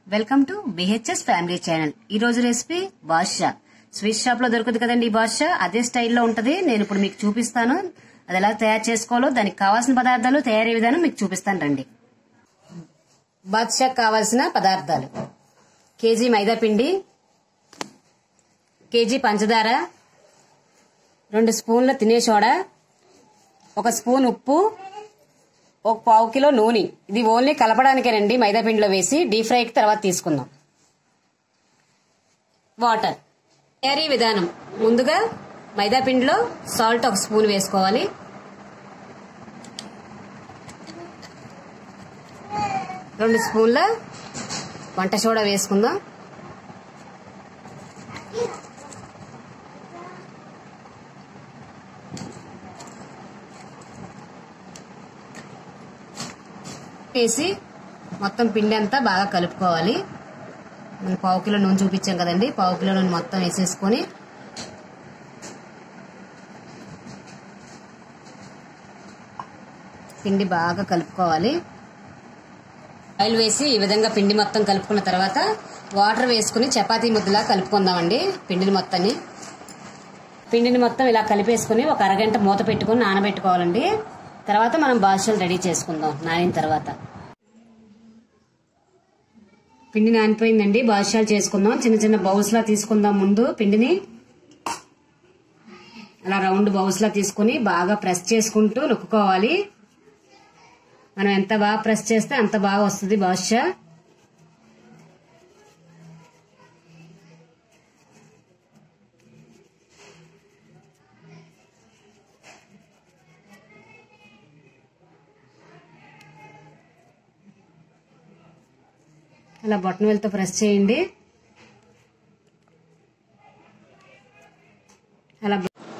welcome to BHS family channel ఈ రోజు recipe Badshah sweet shop లో దొరుకుతుంది కదండి ఈ బాద్షా అదే స్టైల్లో ఉంటది నేను ఇప్పుడు మీకు చూపిస్తాను అది ఎలా తయారు చేసుకోవాలో దానికి కావాల్సిన పదార్థాలు తయారీ విధానం మీకు చూపిస్తాను రండి బాద్షా కావాల్సిన పదార్థాలు కేజీ మైదా పిండి కేజీ పంచదార రెండు స్పూన్ల తినే సోడా ఒక స్పూన్ ఉప్పు ఒక పావు కిలో నూనె ఇది ఓన్లీ కలపడానికేనండి మైదా పిండిలో వేసి డీప్ ఫ్రైకి తర్వాత తీసుకుందాం వాటర్ తయారీ విధానం ముందుగా మైదా పిండిలో సాల్ట్ ఒక స్పూన్ వేసుకోవాలి రెండు స్పూన్ల వంట సోడా వేసుకుందాం వేసి మొత్తం పిండి అంతా బాగా కలుపుకోవాలి మనం పావు కిలో నూనె చూపించాం కదండి పావు కిలో నూనె మొత్తం వేసేసుకొని పిండి బాగా కలుపుకోవాలి ఆయిల్ వేసి ఈ విధంగా పిండి మొత్తం కలుపుకున్న తర్వాత వాటర్ వేసుకుని చపాతీ ముద్దలా కలుపుకుందామండి పిండిని మొత్తాన్ని పిండిని మొత్తం ఇలా కలిపేసుకుని ఒక అరగంట మూత పెట్టుకుని నానబెట్టుకోవాలండి తర్వాత మనం బాదుషాలు రెడీ చేసుకుందాం నానిన తర్వాత పిండి నానిపోయిందండి బాదుషాలు చేసుకుందాం చిన్న చిన్న బౌల్స్ లా తీసుకుందాం ముందు పిండిని అలా రౌండ్ బౌల్స్ లా తీసుకుని బాగా ప్రెస్ చేసుకుంటూ నొక్కుకోవాలి మనం ఎంత బాగా ప్రెస్ చేస్తే అంత బాగా వస్తుంది బాదుషా అలా బొట్టన వేలతో ప్రెస్ చేయండి అలా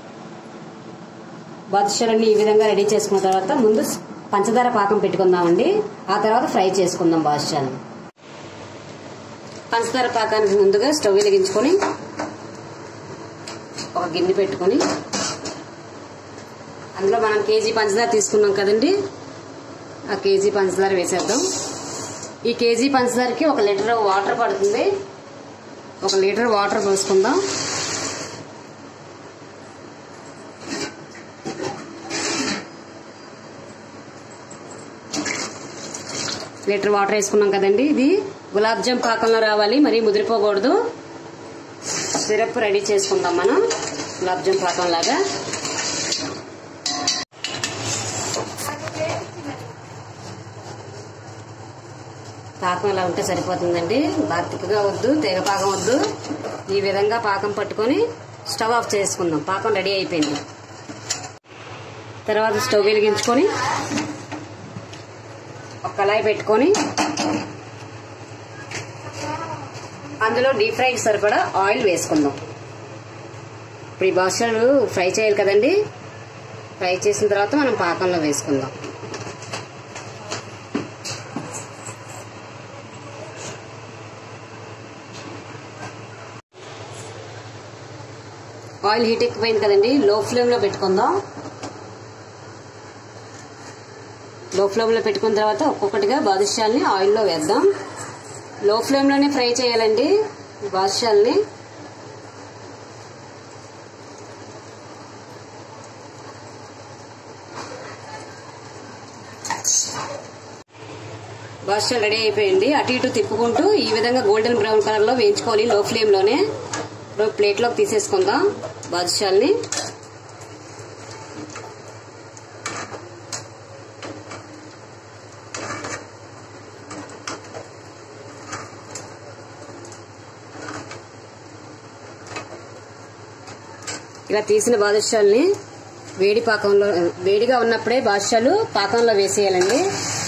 బాదుషాలన్నీ ఈ విధంగా రెడీ చేసుకున్న తర్వాత ముందు పంచదార పాకం పెట్టుకుందామండి ఆ తర్వాత ఫ్రై చేసుకుందాం బాదుషాలను పంచదార పాకానికి ముందుగా స్టవ్ వెలిగించుకొని ఒక గిన్నె పెట్టుకొని అందులో మనం కేజీ పంచదార తీసుకున్నాం కదండి ఆ కేజీ పంచదార వేసేద్దాం ఈ కేజీ పంచదారకి ఒక లీటర్ వాటర్ పడుతుంది ఒక లీటర్ వాటర్ పోసుకుందాం లీటర్ వాటర్ వేసుకున్నాం కదండి ఇది గులాబ్ జామ్ పాకంలో రావాలి మరీ ముదిరిపోకూడదు సిరప్ రెడీ చేసుకుందాం మనం గులాబ్ జామ్ పాకం లాగా పాకం ఇలా ఉంటే సరిపోతుందండి బాగా తిక్కగా వద్దు తెగ పాకం వద్దు ఈ విధంగా పాకం పట్టుకొని స్టవ్ ఆఫ్ చేసుకుందాం పాకం రెడీ అయిపోయింది తర్వాత స్టవ్ వెలిగించుకొని ఒక కళాయి పెట్టుకొని అందులో డీప్ ఫ్రైకి సరిపడా ఆయిల్ వేసుకుందాం ఇప్పుడు ఈ బాషాలు ఫ్రై చేయాలి కదండి ఫ్రై చేసిన తర్వాత మనం పాకంలో వేసుకుందాం ఆయిల్ హీట్ ఎక్కిపోయింది కదండి లో ఫ్లేమ్లో పెట్టుకుందాం లో ఫ్లేమ్లో పెట్టుకున్న తర్వాత ఒక్కొక్కటిగా బాదుషాల్ని ఆయిల్లో వేద్దాం లో ఫ్లేమ్లోనే ఫ్రై చేయాలండి బాదుషాల్ని బాదుషాలు రెడీ అయిపోయింది అటు ఇటు తిప్పుకుంటూ ఈ విధంగా గోల్డెన్ బ్రౌన్ కలర్లో వేయించుకోవాలి లో ఫ్లేమ్లోనే ఇప్పుడు ప్లేట్లోకి తీసేసుకుందాం బాదుషాల్ని ఇలా తీసిన బాదుషాల్ని వేడి పాకంలో వేడిగా ఉన్నప్పుడే బాదుషాలు పాకంలో వేసేయాలండి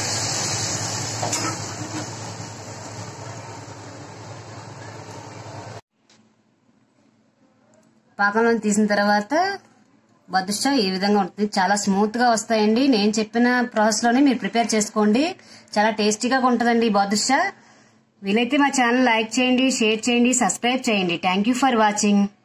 పాకంలో తీసిన తర్వాత బదుషా ఈ విధంగా ఉంటుంది చాలా స్మూత్ గా వస్తాయండి నేను చెప్పిన ప్రాసెస్ లోనే మీరు ప్రిపేర్ చేసుకోండి చాలా టేస్టీగా ఉంటుందండి ఈ బాదుషా వీలైతే మా ఛానల్ లైక్ చేయండి షేర్ చేయండి సబ్స్క్రైబ్ చేయండి థ్యాంక్ యూ ఫర్ వాచింగ్